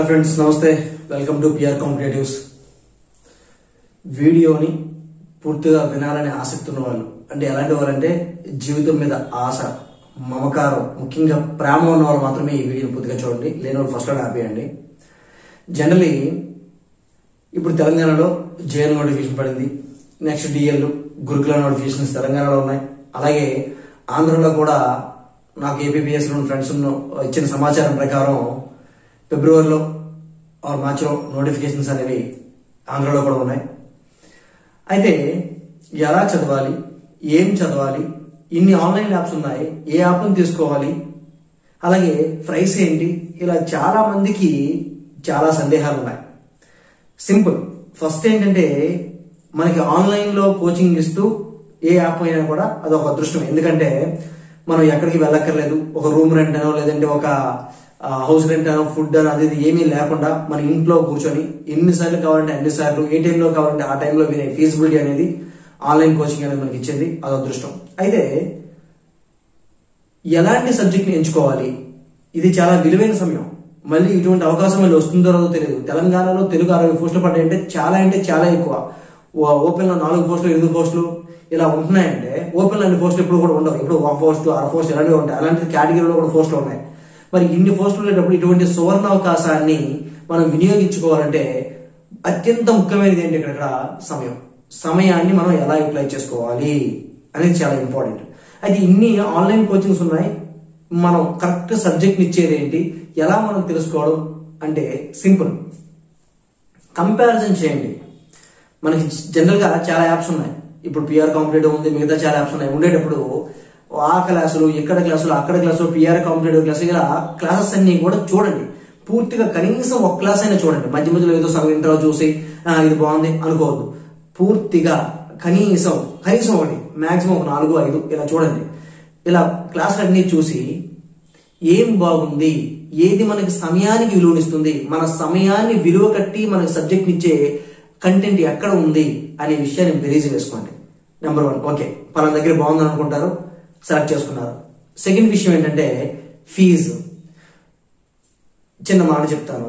Hi friends నమస్తే welcome to PR competitives వీడియోని పూర్తిగా వినాలని ఆసక్తి ఉన్న వాళ్ళు అంటే ఎలాంటి వాళ్ళంటే జీవితం మీద ఆశ మమకారం ముఖ్యంగా ప్రేమ ఉన్న వాళ్ళు మాత్రమే ఈ వీడియోని పూర్తిగా చూడండి లేని వాళ్ళు ఫస్ట్ ఆపేయండి జనరలీ ఇప్పుడు తెలంగాణలో జేఎల్ నోటిఫికేషన్ పడింది నెక్స్ట్ డిఎల్ గురుకుల నోటిఫికేషన్స్ తెలంగాణలో ఉన్నాయి అలాగే ఆంధ్రలో కూడా నాకు ఏపీపీఎస్ ఫ్రెండ్స్ ఇచ్చిన సమాచారం ప్రకారం ఫిబ్రవరిలో ఆర్ మార్చిలో నోటిఫికేషన్స్ అనేవి ఆంధ్రలో కూడా ఉన్నాయి అయితే ఎలా చదవాలి ఏం చదవాలి ఇన్ని ఆన్లైన్ యాప్స్ ఉన్నాయి ఏ యాప్ని తీసుకోవాలి అలాగే ప్రైస్ ఏంటి ఇలా చాలా మందికి చాలా సందేహాలు ఉన్నాయి సింపుల్ ఫస్ట్ ఏంటంటే మనకి ఆన్లైన్లో కోచింగ్ ఇస్తూ ఏ యాప్ అయినా కూడా అదొక అదృష్టం ఎందుకంటే మనం ఎక్కడికి వెళ్ళక్కర్లేదు ఒక రూమ్ రెంట్ అనో లేదంటే ఒక హౌస్ రెంట్ అనో ఫుడ్ అనో అది ఇది ఏమీ లేకుండా మన ఇంట్లో కూర్చొని ఎన్నిసార్లు కావాలంటే అన్నిసార్లు ఏ టైంలో కావాలంటే ఆ టైంలో వినే ఫీజిబిలిటీ అనేది ఆన్లైన్ కోచింగ్ అనేది మనకి ఇచ్చింది అది అదృష్టం అయితే ఎలాంటి సబ్జెక్ట్ని ఎంచుకోవాలి ఇది చాలా విలువైన సమయం మళ్ళీ ఇటువంటి అవకాశం మళ్ళీ వస్తుందో రాదో తెలియదు తెలంగాణలో తెలుగు అరవై పోస్టులు పడ్డాయంటే చాలా అంటే చాలా ఎక్కువ ఓపెన్ లో నాలుగు పోస్టులు ఎనిమిది పోస్టులు ఇలా ఉంటున్నాయంటే ఓపెన్ లో అన్ని పోస్టులు ఇప్పుడు కూడా ఉండవు ఇప్పుడు ఒక పోస్ట్ అర పోస్ట్ ఇలాంటివి ఉంటాయి అలాంటి కేటగిరీలో కూడా పోస్టులు ఉన్నాయి మరి ఇన్ని పోస్టులు ఉండేటప్పుడు ఇటువంటి సువర్ణ అవకాశాన్ని మనం వినియోగించుకోవాలంటే అత్యంత ముఖ్యమైనది ఏంటి ఇక్కడ సమయం సమయాన్ని మనం ఎలా యూటిలైజ్ చేసుకోవాలి అనేది చాలా ఇంపార్టెంట్ అయితే ఇన్ని ఆన్లైన్ కోచింగ్స్ ఉన్నాయి మనం కరెక్ట్ సబ్జెక్ట్ ఇచ్చేది ఏంటి ఎలా మనం తెలుసుకోవడం అంటే సింపుల్ కంపారిజన్ చేయండి మనకి జనరల్గా చాలా యాప్స్ ఉన్నాయి ఇప్పుడు పిఆర్ కాంపిటేటివ్ ఉంది మిగతా చాలా యాప్స్ ఉన్నాయి ఉండేటప్పుడు ఆ క్లాసులు ఇక్కడ క్లాసులు అక్కడ క్లాసులు పిఆర్ కాంపిటేటివ్ క్లాసు ఇలా క్లాసెస్ అన్ని కూడా చూడండి పూర్తిగా కనీసం ఒక క్లాస్ అయినా చూడండి మధ్య మధ్యలో ఏదో సగం ఇంటర్వ్యూ చూసి "ఆ, ఇది బాగుంది అనుకోవద్దు పూర్తిగా కనీసం కనీసం ఒకటి మాక్సిమం ఒక నాలుగు ఐదు ఇలా చూడండి ఇలా క్లాసులు అన్ని చూసి ఏం బాగుంది ఏది మనకి సమయానికి విలువనిస్తుంది మన సమయాన్ని విలువ కట్టి మనకి సబ్జెక్ట్ ఇచ్చే కంటెంట్ ఎక్కడ ఉంది అనే విషయాన్ని బెరీజ్ వేసుకోండి నెంబర్ వన్ ఓకే పలానా దగ్గర బాగుంది అనుకుంటారు సెలెక్ట్ చేసుకున్నారు సెకండ్ విషయం ఏంటంటే ఫీజు చిన్న మాట చెప్తాను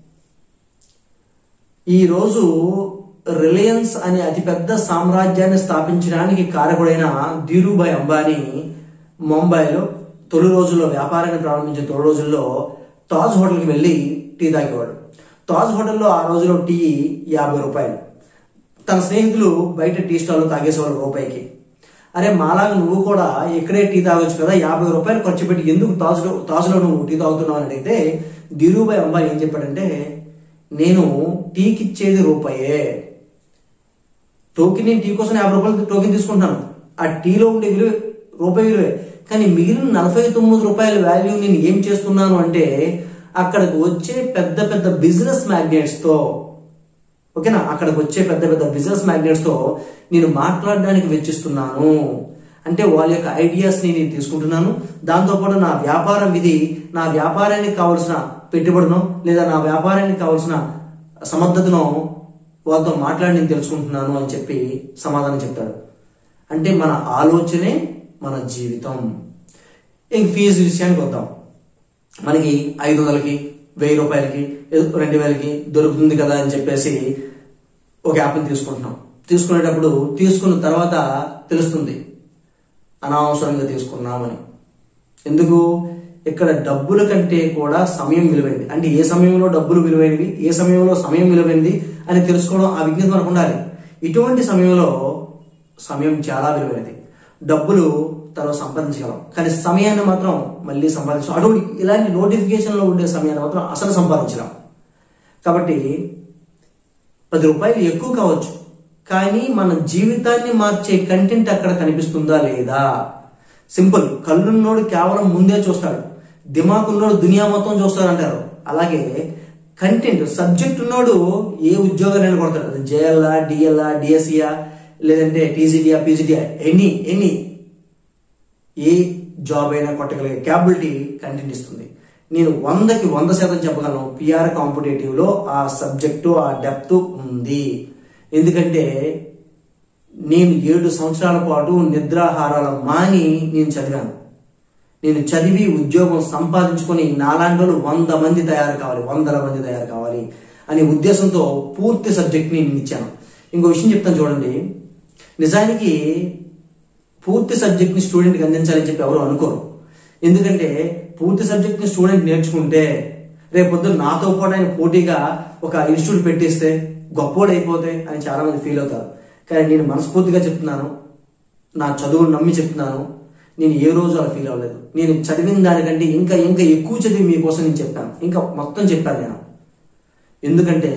ఈ రోజు రిలయన్స్ అనే అతిపెద్ద సామ్రాజ్యాన్ని స్థాపించడానికి కారకుడైన ధీరుభాయ్ అంబానీ ముంబైలో తొలి రోజుల్లో వ్యాపారాన్ని ప్రారంభించిన తొలి రోజుల్లో తాజ్ హోటల్కి వెళ్ళి టీ తాగేవాడు తాజ్ హోటల్లో ఆ రోజులో టీ యాభై రూపాయలు తన స్నేహితులు బయట టీ స్టాల్లో తాగేసేవాళ్ళు రూపాయికి అరే మాలాగా నువ్వు కూడా ఇక్కడే టీ తాగొచ్చు కదా యాభై రూపాయలు ఖర్చు పెట్టి ఎందుకు తాజులో తాజులో నువ్వు టీ తాగుతున్నావు అని అడిగితే ధీరుభాయ్ అంబానీ ఏం చెప్పాడంటే నేను టీకి ఇచ్చేది రూపాయే టోకెన్ నేను టీ కోసం యాభై రూపాయలు టోకెన్ తీసుకుంటాను ఆ టీలో ఉండే విలువ రూపాయి విలువే కానీ మిగిలిన నలభై తొమ్మిది రూపాయల వాల్యూ నేను ఏం చేస్తున్నాను అంటే అక్కడికి వచ్చే పెద్ద పెద్ద బిజినెస్ మ్యాగ్నెట్స్ తో ఓకేనా అక్కడికి వచ్చే పెద్ద పెద్ద బిజినెస్ మ్యాగ్నెట్స్ తో నేను మాట్లాడడానికి వెచ్చిస్తున్నాను అంటే వాళ్ళ యొక్క ఐడియాస్ ని నేను తీసుకుంటున్నాను దాంతోపాటు నా వ్యాపారం ఇది నా వ్యాపారానికి కావలసిన పెట్టుబడినో లేదా నా వ్యాపారానికి కావలసిన సమర్థతను వాళ్ళతో మాట్లాడి నేను తెలుసుకుంటున్నాను అని చెప్పి సమాధానం చెప్తాడు అంటే మన ఆలోచనే మన జీవితం ఇంక ఫీజు విషయానికి వద్దాం మనకి ఐదు వందలకి వెయ్యి రూపాయలకి ఏదో రెండు వేలకి దొరుకుతుంది కదా అని చెప్పేసి ఒక యాప్ని తీసుకుంటున్నాం తీసుకునేటప్పుడు తీసుకున్న తర్వాత తెలుస్తుంది అనవసరంగా తీసుకున్నామని ఎందుకు ఇక్కడ డబ్బుల కంటే కూడా సమయం విలువైంది అంటే ఏ సమయంలో డబ్బులు విలువైనవి ఏ సమయంలో సమయం విలువైంది అని తెలుసుకోవడం ఆ విజ్ఞత మనకు ఉండాలి ఇటువంటి సమయంలో సమయం చాలా విలువైనది డబ్బులు తర్వాత సంపాదించగలం కానీ సమయాన్ని మాత్రం మళ్ళీ సంపాదించడం అటువంటి ఇలాంటి నోటిఫికేషన్లో ఉండే సమయాన్ని మాత్రం అసలు సంపాదించలేం కాబట్టి పది రూపాయలు ఎక్కువ కావచ్చు కానీ మన జీవితాన్ని మార్చే కంటెంట్ అక్కడ కనిపిస్తుందా లేదా సింపుల్ కళ్ళున్నోడు కేవలం ముందే చూస్తాడు దిమాగ్ ఉన్నోడు దునియా మొత్తం చూస్తాడు అంటారు అలాగే కంటెంట్ సబ్జెక్ట్ ఉన్నోడు ఏ ఉద్యోగాన్ని కొడతాడు అది జేఎల్ఆ డిఎల్ఆ డిఎస్సియా లేదంటే టీజీడియా పీజీడియా ఎనీ ఎనీ ఏ జాబ్ అయినా కొట్టగలిగే క్యాపబిలిటీ కంటెంట్ ఇస్తుంది నేను వందకి వంద శాతం చెప్పగలను పిఆర్ కాంపిటేటివ్ లో ఆ సబ్జెక్టు ఆ డెప్త్ ఉంది ఎందుకంటే నేను ఏడు సంవత్సరాల పాటు నిద్రాహారాల మాని నేను చదివాను నేను చదివి ఉద్యోగం సంపాదించుకొని నాలాంటి వాళ్ళు వంద మంది తయారు కావాలి వందల మంది తయారు కావాలి అనే ఉద్దేశంతో పూర్తి సబ్జెక్ట్ని నేను ఇచ్చాను ఇంకో విషయం చెప్తాను చూడండి నిజానికి పూర్తి సబ్జెక్ట్ని స్టూడెంట్కి అందించాలని చెప్పి ఎవరు అనుకోరు ఎందుకంటే పూర్తి సబ్జెక్ట్ని స్టూడెంట్ నేర్చుకుంటే రేపు పొద్దున్న నాతో కూడా ఆయన పోటీగా ఒక ఇన్స్టిట్యూట్ పెట్టిస్తే గొప్పోడైపోతే అని చాలా మంది ఫీల్ అవుతారు కానీ నేను మనస్ఫూర్తిగా చెప్తున్నాను నా చదువును నమ్మి చెప్తున్నాను నేను ఏ రోజు అలా ఫీల్ అవ్వలేదు నేను చదివిన దానికంటే ఇంకా ఇంకా ఎక్కువ చదివి మీకోసం నేను చెప్పాను ఇంకా మొత్తం చెప్పాను నేను ఎందుకంటే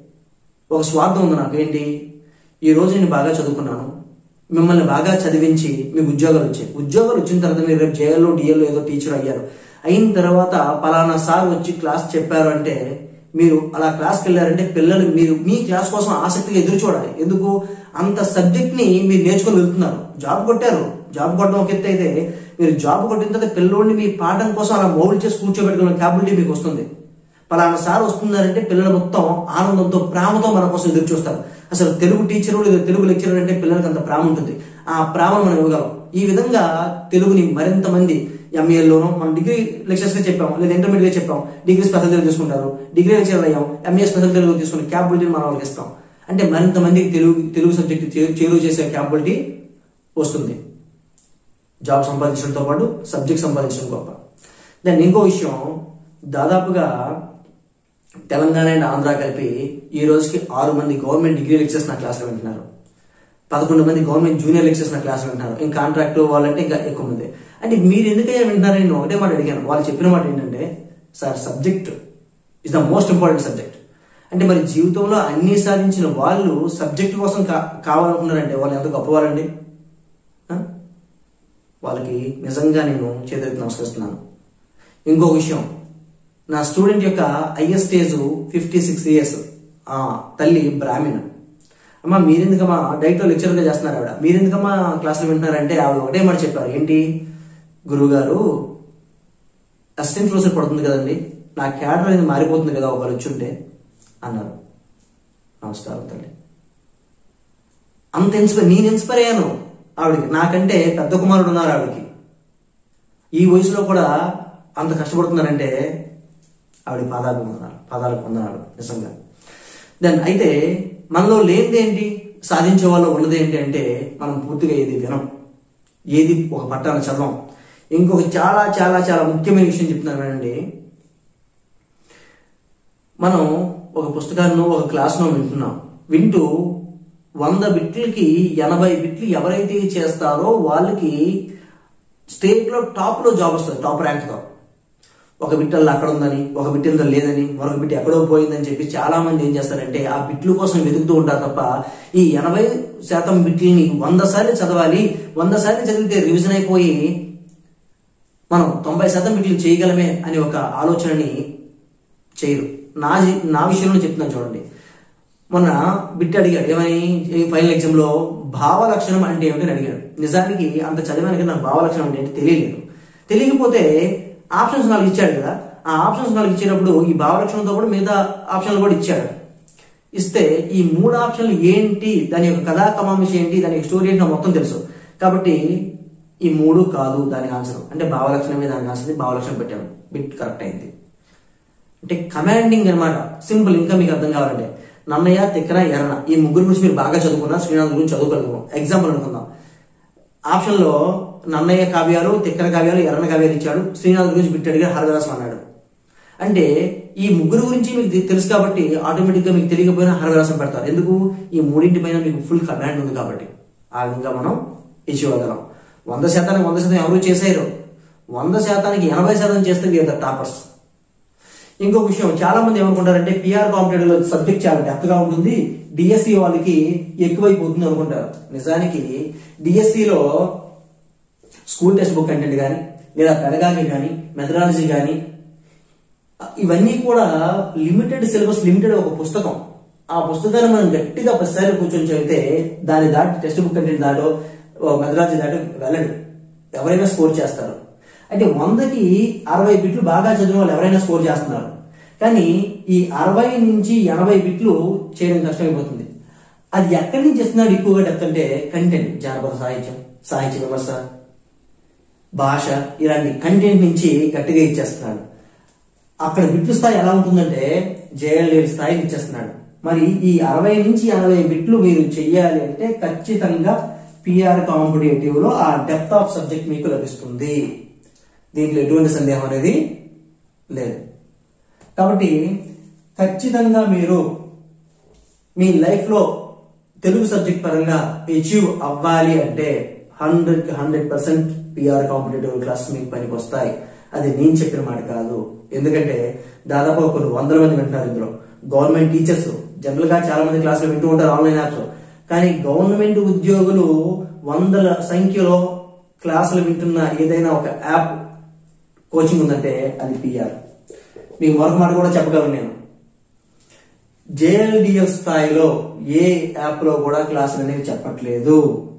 ఒక స్వార్థం ఉంది నాకు ఏంటి ఈ రోజు నేను బాగా చదువుకున్నాను మిమ్మల్ని బాగా చదివించి మీకు ఉద్యోగాలు వచ్చాయి ఉద్యోగాలు వచ్చిన తర్వాత మీరు రేపు జేఎల్లో డిఎల్లో ఏదో టీచర్ అయ్యారు అయిన తర్వాత పలానా సార్ వచ్చి క్లాస్ చెప్పారు అంటే మీరు అలా క్లాస్కి వెళ్ళారంటే పిల్లలు మీరు మీ క్లాస్ కోసం ఆసక్తిగా ఎదురు చూడాలి ఎందుకు అంత సబ్జెక్ట్ ని మీరు నేర్చుకొని వెళ్తున్నారు జాబ్ కొట్టారు జాబ్ కొట్టడం ఒక ఎత్తు అయితే మీరు జాబ్ కొట్టిన తర్వాత పిల్లోడిని మీ పాఠం కోసం అలా మౌల్డ్ చేసి కూర్చోబెట్టుకున్న క్యాబిలిటీ మీకు వస్తుంది పలానా సార్ వస్తున్నారంటే పిల్లలు మొత్తం ఆనందంతో ప్రేమతో మన కోసం ఎదురు చూస్తారు అసలు తెలుగు టీచరు లేదా తెలుగు లెక్చరర్ అంటే పిల్లలకి అంత ప్రేమ ఉంటుంది ఆ ప్రేమను మనం ఇవ్వగలం ఈ విధంగా తెలుగుని మరింత మంది ఎంఏలోనో మనం డిగ్రీ లెక్చర్స్ గా చెప్పాం లేదా ఇంటర్మీడియట్ చెప్పాం డిగ్రీ స్పెషల్ తెలుగు తీసుకుంటారు డిగ్రీ లెక్చర్ అయ్యాం ఎంఏ స్పెషల్ తెలుగు తీసుకుని క్యాపబిలిటీని మనం వాళ్ళకి ఇస్తాం అంటే మరింత మందికి తెలుగు తెలుగు సబ్జెక్ట్ చేరువ చేసే క్యాపబిలిటీ వస్తుంది జాబ్ సంపాదించడంతో పాటు సబ్జెక్ట్ సంపాదించడం గొప్ప దాన్ని ఇంకో విషయం దాదాపుగా తెలంగాణ అండ్ ఆంధ్ర కలిపి ఈ రోజుకి ఆరు మంది గవర్నమెంట్ డిగ్రీ లెక్చర్స్ నా క్లాస్లో వింటున్నారు పదకొండు మంది గవర్నమెంట్ జూనియర్ లెక్చర్స్ నా క్లాస్లో వింటున్నారు ఇంకా కాంట్రాక్ట్ వాళ్ళంటే ఇంకా ఎక్కువ మంది అంటే మీరు ఎందుకయ్యా వింటున్నారని నేను ఒకటే మాట అడిగాను వాళ్ళు చెప్పిన మాట ఏంటంటే sir subject is the most important subject అంటే మరి జీవితంలో అన్ని సాధించిన వాళ్ళు సబ్జెక్ట్ కోసం కా కావాలనుకున్నారంటే వాళ్ళు ఎంత గొప్పవారండి ఆ? వాళ్ళకి నిజంగా నేను చేతులెత్తి నమస్కరిస్తున్నాను ఇంకో విషయం నా స్టూడెంట్ యొక్క is stage fifty six years తల్లి బ్రాహ్మణ అమ్మ మీరెందుకమ్మా డైట్లో లెక్చర్గా చేస్తున్నారు ఆవిడ మీరెందుకమ్మా క్లాసులు వింటున్నారంటే ఆవిడ ఒకటే మాట చెప్పారు ఏంటి గురువుగారు అసిస్టెంట్ ప్రొఫెసర్ పడుతుంది కదండి నా క్యాడర్ అనేది మారిపోతుంది కదా ఒకరు వచ్చి ఉంటే అన్నారు నమస్కారం తల్లి అంత ఇన్స్పైర్ నేను ఇన్స్పైర్ అయ్యాను ఆవిడకి నాకంటే పెద్ద కుమారుడు ఉన్నారు ఆవిడకి ఈ వయసులో కూడా అంత కష్టపడుతున్నారంటే ఆవిడ పాదాలు పొందనాలు పాదాలకు పొందనాలు నిజంగా దెన్ అయితే మనలో లేనిది ఏంటి సాధించే వాళ్ళు ఉన్నది ఏంటి అంటే మనం పూర్తిగా ఏది వినం ఏది ఒక పట్టాన్ని చదవం ఇంకొక చాలా చాలా చాలా ముఖ్యమైన విషయం చెప్తున్నాను వినండి మనం ఒక పుస్తకాన్ని ఒక క్లాస్ను వింటున్నాం వింటూ వంద బిట్లకి ఎనభై బిట్లు ఎవరైతే చేస్తారో వాళ్ళకి స్టేట్లో టాప్లో జాబ్ వస్తుంది టాప్ ర్యాంక్తో ఒక బిట్టల్లో అక్కడ ఉందని ఒక బిట్టల్లో లేదని మరొక బిట్ ఎక్కడో పోయిందని చెప్పి చాలా మంది ఏం చేస్తారంటే ఆ బిట్లు కోసం వెతుకుతూ ఉంటారు తప్ప ఈ ఎనభై శాతం బిట్లని వంద సార్లు చదవాలి వంద సార్లు చదివితే రివిజన్ అయిపోయి మనం తొంభై శాతం బిట్లు చేయగలమే అనే ఒక ఆలోచనని చేయరు నా జీ- నా విషయంలో చెప్తున్నాను చూడండి మొన్న బిట్ అడిగాడు ఏమని ఈ ఫైనల్ ఎగ్జామ్ లో భావ లక్షణం అంటే ఏమిటని అడిగాడు నిజానికి అంత చదివానికి నాకు భావ లక్షణం అంటే ఏంటి తెలియలేదు తెలియకపోతే ఆప్షన్స్ నాలుగు ఇచ్చాడు కదా ఆ ఆప్షన్స్ నాలుగు ఇచ్చేటప్పుడు ఈ భావ లక్షణంతో కూడా మిగతా ఆప్షన్లు కూడా ఇచ్చాడు ఇస్తే ఈ మూడు ఆప్షన్లు ఏంటి దాని యొక్క కథా కమాంశ ఏంటి దాని యొక్క స్టోరీ ఏంటి నాకు మొత్తం తెలుసు కాబట్టి ఈ మూడు కాదు దానికి ఆన్సర్ అంటే భావలక్షణమే దానికి ఆన్సర్ భావలక్షణం పెట్టాను బిట్ కరెక్ట్ అయింది అంటే కమాండింగ్ అన్నమాట సింపుల్ ఇంకా మీకు అర్థం కావాలంటే నన్నయ్య తిక్కన ఎర్రన ఈ ముగ్గురు గురించి మీరు బాగా చదువుకున్నారు శ్రీనాథ్ గురించి చదువుకోగలుగుతాం ఎగ్జాంపుల్ అనుకుందాం ఆప్షన్ లో నన్నయ్య కావ్యాలు తిక్కన కావ్యాలు ఎర్రన కావ్యాలు ఇచ్చాడు శ్రీనాథ్ గురించి బిట్ అడిగాడు హరవిలాసం అన్నాడు అంటే ఈ ముగ్గురు గురించి మీకు తె- తెలుసు కాబట్టి ఆటోమేటిక్ గా మీకు తెలియకపోయినా హరవిలాసం పెడతారు ఎందుకు ఈ మూడింటి పైన మీకు ఫుల్ కమాండ్ ఉంది కాబట్టి ఆ విధంగా మనం ఇచ్చివ్వగలం వంద శాతానికి వంద శాతం ఎవరు చేసారు వంద శాతానికి ఎనభై శాతం చేస్తే వీఆర్ ద టాపర్స్ ఇంకొక విషయం చాలా మంది ఏమనుకుంటారంటే పిఆర్ కాంపిటేటివ్ లో సబ్జెక్ట్ చాలా డెప్త్ గా ఉంటుంది డిఎస్సి వాళ్ళకి ఎక్కువైపోతుంది అనుకుంటారు నిజానికి డిఎస్సి లో స్కూల్ టెక్స్ట్ బుక్ కంటెంట్ కానీ లేదా పెడగామి కానీ మెథడాలజీ కానీ ఇవన్నీ కూడా లిమిటెడ్ సిలబస్ లిమిటెడ్ ఒక పుస్తకం ఆ పుస్తకాన్ని మనం గట్టిగా పదిసార్లు కూర్చొని చదివితే దాని దాటి టెక్స్ట్ బుక్ కంటెంట్ దాటో మెథడాలజీ దాటో వెళ్ళడు ఎవరైనా స్కోర్ చేస్తారు అంటే వందకి అరవై బిట్లు బాగా చదివిన వాళ్ళు ఎవరైనా స్కోర్ చేస్తున్నారు కానీ ఈ అరవై నుంచి ఎనభై బిట్లు చేయడం కష్టమైపోతుంది అది ఎక్కడి నుంచి ఇస్తున్నాడు ఎక్కువగా డెప్త్ అంటే కంటెంట్ జానపద సాహిత్యం సాహిత్య విమర్శ భాష ఇలాంటి కంటెంట్ నుంచి గట్టిగా ఇచ్చేస్తున్నాడు అక్కడ బిట్లు స్థాయి ఎలా ఉంటుందంటే జేఎల్ఏ స్థాయికి ఇచ్చేస్తున్నాడు మరి ఈ అరవై నుంచి ఎనభై బిట్లు మీరు చెయ్యాలి అంటే ఖచ్చితంగా పిఆర్ కాంపిటేటివ్ లో ఆ డెప్త్ ఆఫ్ సబ్జెక్ట్ మీకు లభిస్తుంది దీంట్లో ఎటువంటి సందేహం అనేది లేదు కాబట్టి ఖచ్చితంగా మీరు మీ లైఫ్ లో తెలుగు సబ్జెక్ట్ పరంగా అచీవ్ అవ్వాలి అంటే హండ్రెడ్ కి hundred percent PR competitive class మీకు పనికి వస్తాయి అది నేను చెప్పిన మాట కాదు ఎందుకంటే దాదాపు కొన్ని వందల మంది వింటున్నారు ఇందులో గవర్నమెంట్ టీచర్స్ జనరల్ గా చాలా మంది క్లాసులు వింటూ ఉంటారు ఆన్లైన్ యాప్స్ కానీ గవర్నమెంట్ ఉద్యోగులు వందల సంఖ్యలో క్లాసులు వింటున్న ఏదైనా ఒక యాప్ కోచింగ్ ఉందంటే అది పిఆర్ మీకు మరొక మాట కూడా చెప్పగలను నేను జేఎల్డిఎల్ స్థాయిలో ఏ యాప్ లో కూడా క్లాసులు అనేవి చెప్పట్లేదు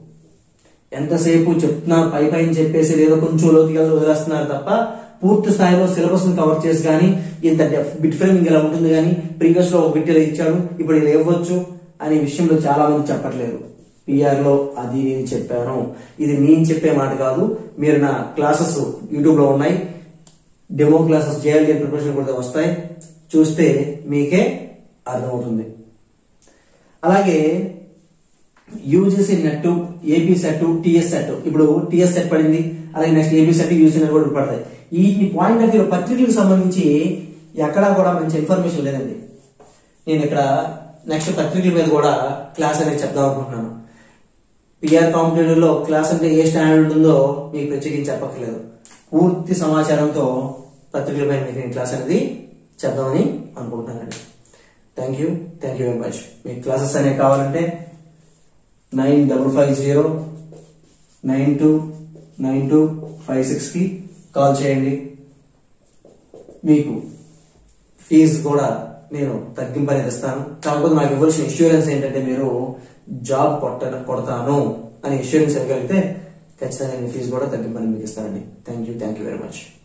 ఎంతసేపు చెప్తున్నా పై పైన చెప్పేసి లేదా కొంచెం లోతుగా వదిలేస్తున్నారు తప్ప పూర్తి స్థాయిలో సిలబస్ ని కవర్ చేసి కానీ ఇంత బిట్ ఫ్రేమింగ్ ఇలా ఉంటుంది కానీ ప్రీవియస్ లో ఒక బిట్ ఇలా ఇచ్చాడు ఇప్పుడు ఇలా ఇవ్వచ్చు అనే విషయంలో చాలా మంది చెప్పట్లేదు పిఆర్ లో అది నేను చెప్పాను ఇది నేను చెప్పే మాట కాదు మీరు నా క్లాసెస్ యూట్యూబ్ లో ఉన్నాయి డెమో క్లాసెస్ జేఎల్డీ ప్రిపరేషన్ కూడా వస్తాయి చూస్తే మీకే అర్థమవుతుంది అలాగే UGC NET AP SET TS SET ఇప్పుడు టిఎస్ సెట్ పడింది అలాగే next AP SET UG NET కూడా పడతాయి ఈ పాయింట్ ఆఫ్ వ్యూ పత్రికలకు సంబంధించి ఎక్కడా కూడా మంచి ఇన్ఫర్మేషన్ లేదండి నేను ఇక్కడ నెక్స్ట్ పత్రికల మీద కూడా క్లాస్ అనేది చెప్దాం అనుకుంటున్నాను పిఆర్ కాంపిటేటివ్ లో క్లాస్ అంటే ఏ స్టాండర్డ్ ఉంటుందో మీకు ప్రత్యేకించి చెప్పక్కర్లేదు పూర్తి సమాచారంతో పత్రికలపై మీకు నేను క్లాస్ అనేది చెప్దామని అనుకుంటున్నానండి thank you thank you very much మీకు క్లాసెస్ అనేవి కావాలంటే nine double five zero nine two nine two five సిక్స్కి కాల్ చేయండి మీకు ఫీజు కూడా నేను తగ్గింపు అనేది ఇస్తాను కాకపోతే నాకు ఇవ్వాల్సిన ఇన్సూరెన్స్ ఏంటంటే మీరు జాబ్ కొట్ట కొడతాను అని ఇన్సూరెన్స్ ఇవ్వగలిగితే ఖచ్చితంగా నేను ఫీజు కూడా తగ్గింపని మీకు ఇస్తానండి thank you thank you very much